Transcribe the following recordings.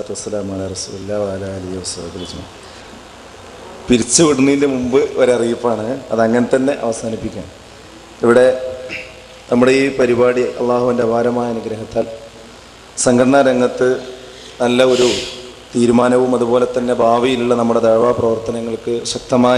വസ്സലാമു റസൂലില്ലാ വഅലാ ആലിഹി വസ്സഹബിഹി അജ്മഈൻ. പിരിച്ചു വിടുന്നതിൻ്റെ മുമ്പ് ഒരറിയിപ്പാണ് അതങ്ങനെ തന്നെ അവസാനിപ്പിക്കാം ഇവിടെ നമ്മുടെ ഈ പരിപാടി അള്ളാഹുവിൻ്റെ അപാരമായ അനുഗ്രഹത്താൽ സംഘടനാ രംഗത്ത് നല്ല ഒരു തീരുമാനവും അതുപോലെ തന്നെ ഭാവിയിലുള്ള നമ്മുടെ ദഴവാ പ്രവർത്തനങ്ങൾക്ക് ശക്തമായ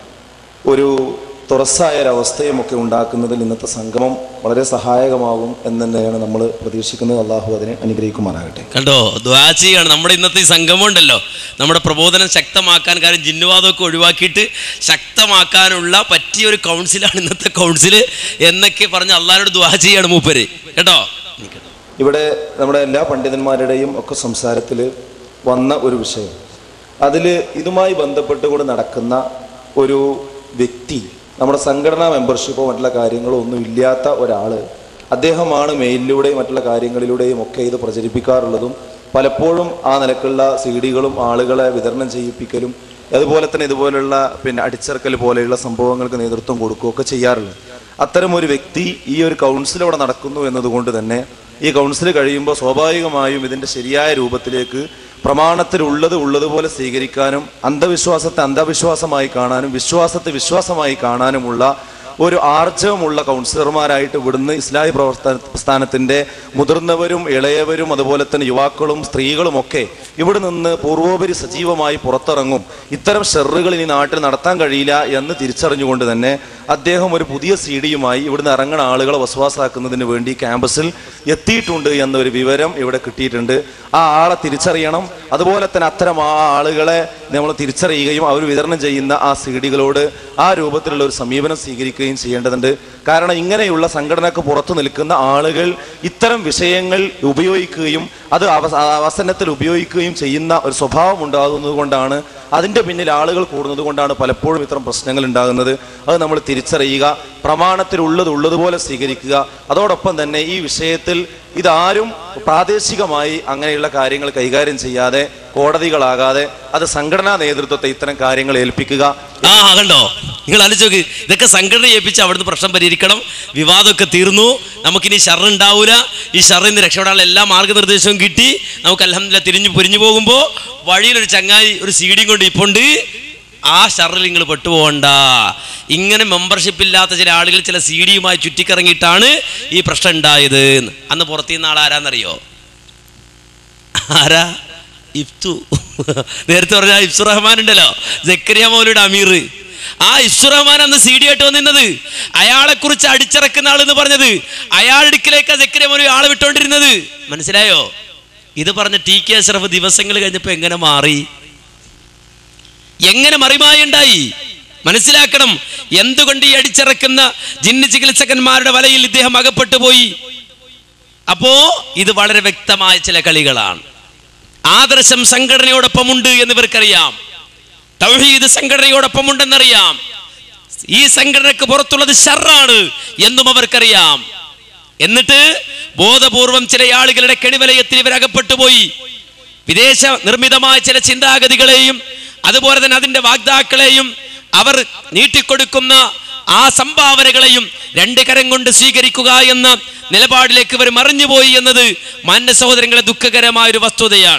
ഒരു തുറസായ ഒരവസ്ഥയും ഒക്കെ ഉണ്ടാക്കുന്നതിൽ ഇന്നത്തെ സംഗമം വളരെ സഹായകമാകും എന്ന് തന്നെയാണ് നമ്മൾ പ്രതീക്ഷിക്കുന്നത് അള്ളാഹു അതിനെ അനുഗ്രഹിക്കുമാറാകട്ടെ കണ്ടോ ദ്വാ ചെയ്യാണ് നമ്മുടെ ഇന്നത്തെ ഈ സംഗമം ഉണ്ടല്ലോ നമ്മുടെ പ്രബോധനം ശക്തമാക്കാൻ കാര്യം ജിന്നുവാദമൊക്കെ ഒഴിവാക്കിയിട്ട് ശക്തമാക്കാനുള്ള പറ്റിയ ഒരു കൗൺസിലാണ് ഇന്നത്തെ കൗൺസിൽ എന്നൊക്കെ പറഞ്ഞ് അള്ളാഹിനോട് ദ്വാ ചെയ്യാണ് മൂപ്പര് കേട്ടോ ഇവിടെ നമ്മുടെ എല്ലാ പണ്ഡിതന്മാരുടെയും ഒക്കെ സംസാരത്തിൽ വന്ന ഒരു വിഷയം അതിൽ ഇതുമായി ബന്ധപ്പെട്ടുകൊണ്ട് നടക്കുന്ന ഒരു വ്യക്തി നമ്മുടെ സംഘടനാ മെമ്പർഷിപ്പോ മറ്റുള്ള കാര്യങ്ങളോ ഒന്നും ഇല്ലാത്ത ഒരാൾ അദ്ദേഹമാണ് മെയിലിലൂടെയും മറ്റുള്ള കാര്യങ്ങളിലൂടെയും ഒക്കെ ഇത് പ്രചരിപ്പിക്കാറുള്ളതും പലപ്പോഴും ആ നിലക്കുള്ള സി ഡികളും ആളുകളെ വിതരണം ചെയ്യിപ്പിക്കലും അതുപോലെ തന്നെ ഇതുപോലുള്ള പിന്നെ അടിച്ചിറക്കൽ പോലെയുള്ള സംഭവങ്ങൾക്ക് നേതൃത്വം കൊടുക്കുകയൊക്കെ ചെയ്യാറുള്ളത് അത്തരം ഒരു വ്യക്തി ഈ ഒരു കൗൺസിൽ അവിടെ നടക്കുന്നു എന്നതുകൊണ്ട് തന്നെ ഈ കൗൺസിൽ കഴിയുമ്പോൾ സ്വാഭാവികമായും ഇതിൻ്റെ ശരിയായ രൂപത്തിലേക്ക് പ്രമാണത്തിലുള്ളത് ഉള്ളതുപോലെ സ്വീകരിക്കാനും അന്ധവിശ്വാസത്തെ അന്ധവിശ്വാസമായി കാണാനും വിശ്വാസത്തെ വിശ്വാസമായി കാണാനുമുള്ള ഒരു ആർജവമുള്ള കൗൺസിലർമാരായിട്ട് ഇവിടുന്ന് ഇസ്ലാഹി പ്രവർത്തന പ്രസ്ഥാനത്തിൻ്റെ മുതിർന്നവരും ഇളയവരും അതുപോലെ തന്നെ യുവാക്കളും സ്ത്രീകളും ഒക്കെ ഇവിടെ നിന്ന് പൂർവോപരി സജീവമായി പുറത്തിറങ്ങും ഇത്തരം ഷെറുകൾ ഇനി നാട്ടിൽ നടത്താൻ കഴിയില്ല എന്ന് തിരിച്ചറിഞ്ഞുകൊണ്ട് തന്നെ അദ്ദേഹം ഒരു പുതിയ സി ഡിയുമായി ഇവിടുന്ന് ഇറങ്ങുന്ന ആളുകളെ വസ്വാസാക്കുന്നതിന് വേണ്ടി ക്യാമ്പസിൽ എത്തിയിട്ടുണ്ട് എന്നൊരു വിവരം ഇവിടെ കിട്ടിയിട്ടുണ്ട് ആ ആളെ തിരിച്ചറിയണം അതുപോലെ തന്നെ അത്തരം ആ ആളുകളെ നമ്മൾ തിരിച്ചറിയുകയും അവർ വിതരണം ചെയ്യുന്ന ആ സി ഡികളോട് ആ രൂപത്തിലുള്ള ഒരു സമീപനം സ്വീകരിക്കുകയും ചെയ്യേണ്ടതുണ്ട് കാരണം ഇങ്ങനെയുള്ള സംഘടനക്ക് പുറത്തു നിൽക്കുന്ന ആളുകൾ ഇത്തരം വിഷയങ്ങൾ ഉപയോഗിക്കുകയും അത് അവസ അവസരത്തിൽ ഉപയോഗിക്കുകയും ചെയ്യുന്ന ഒരു സ്വഭാവം ഉണ്ടാകുന്നത് കൊണ്ടാണ് അതിൻ്റെ പിന്നിൽ ആളുകൾ കൂടുന്നത് കൊണ്ടാണ് പലപ്പോഴും ഇത്തരം പ്രശ്നങ്ങൾ ഉണ്ടാകുന്നത് അത് നമ്മൾ തിരിച്ചറിയുക പ്രമാണത്തിലുള്ളത് ഉള്ളതുപോലെ സ്വീകരിക്കുക അതോടൊപ്പം തന്നെ ഈ വിഷയത്തിൽ ഇതാരും പ്രാദേശികമായി അങ്ങനെയുള്ള കാര്യങ്ങൾ കൈകാര്യം ചെയ്യാതെ കോടതികളാകാതെ അത് സംഘടനാ നേതൃത്വത്തെ ഇത്തരം കാര്യങ്ങൾ ഏൽപ്പിക്കുക ആ കണ്ടോ നിങ്ങൾ ആലോചിച്ച് ഇതൊക്കെ സംഘടന ഏൽപ്പിച്ച് അവിടുന്ന് പ്രശ്നം പരിഹരിക്കണം വിവാദമൊക്കെ തീർന്നു നമുക്കിനി ഷർ ഉണ്ടാവൂല ഈ ഷറിൽ നിന്ന് രക്ഷപ്പെടാനുള്ള എല്ലാ മാർഗനിർദ്ദേശവും കിട്ടി നമുക്ക് അലഹമില്ല തിരിഞ്ഞു പൊരിഞ്ഞു പോകുമ്പോൾ വഴിയിലൊരു ചങ്ങായി ഒരു സീഡിയും കൊണ്ട് ഇപ്പുണ്ട് ആ ഷറിൽ നിങ്ങൾ പെട്ടുപോകണ്ട ഇങ്ങനെ മെമ്പർഷിപ്പ് ഇല്ലാത്ത ചില ആളുകൾ ചില സി ഡിയുമായി ചുറ്റിക്കറങ്ങിയിട്ടാണ് ഈ പ്രശ്നം ഉണ്ടായത് എന്ന്. അന്ന് പുറത്തുനിന്ന് ആൾ ആരാന്നറിയോ ആരാ ഇഫ്തു നേരത്തെ പറഞ്ഞ ആ ഇഫ്സു റഹ്മാൻ ഉണ്ടല്ലോ ജക്കരിയ മൗലയുടെ അമീർ ആ ഇഫ്സു റഹ്മാൻ അന്ന് സി ഡി ആയിട്ട് വന്നിരുന്നത് അയാളെ കുറിച്ച് അടിച്ചിറക്കുന്ന ആളെന്ന് പറഞ്ഞത് അയാളടുക്കിലേക്ക് ജക്കരിയ മൗലി ആളെ വിട്ടോണ്ടിരുന്നത് മനസ്സിലായോ ഇത് പറഞ്ഞ ടി കെ അഷ്റഫ് ദിവസങ്ങൾ കഴിഞ്ഞപ്പോൾ എങ്ങനെ മാറി എങ്ങനെ മറിമായി ഉണ്ടായി മനസ്സിലാക്കണം എന്തുകൊണ്ട് ഈ അടിച്ചിറക്കുന്ന ജിന്ന് ചികിത്സകന്മാരുടെ വലയിൽ ഇദ്ദേഹം അകപ്പെട്ടു പോയി അപ്പോ ഇത് വളരെ വ്യക്തമായ ചില കളികളാണ് ആദർശം സംഘടനയോടൊപ്പമുണ്ട് എന്ന് ഇവർക്കറിയാം തൗഹീദ് സംഘടനയോടൊപ്പമുണ്ടെന്നറിയാം ഈ സംഘടനക്ക് പുറത്തുള്ളത് ഷർറാണ് എന്നും അവർക്കറിയാം എന്നിട്ട് ബോധപൂർവം ചില ആളുകളുടെ കെണിവലയത്തിൽ ഇവർ അകപ്പെട്ടു പോയി വിദേശ നിർമ്മിതമായ ചില ചിന്താഗതികളെയും അതുപോലെ തന്നെ അതിന്റെ വാഗ്ദാക്കളെയും അവർ നീട്ടിക്കൊടുക്കുന്ന ആ സംഭാവനകളെയും രണ്ട് കരം കൊണ്ട് സ്വീകരിക്കുക എന്ന നിലപാടിലേക്ക് ഇവർ മറിഞ്ഞുപോയി എന്നത് മാന്യ സഹോദരങ്ങളെ ദുഃഖകരമായ ഒരു വസ്തുതയാണ്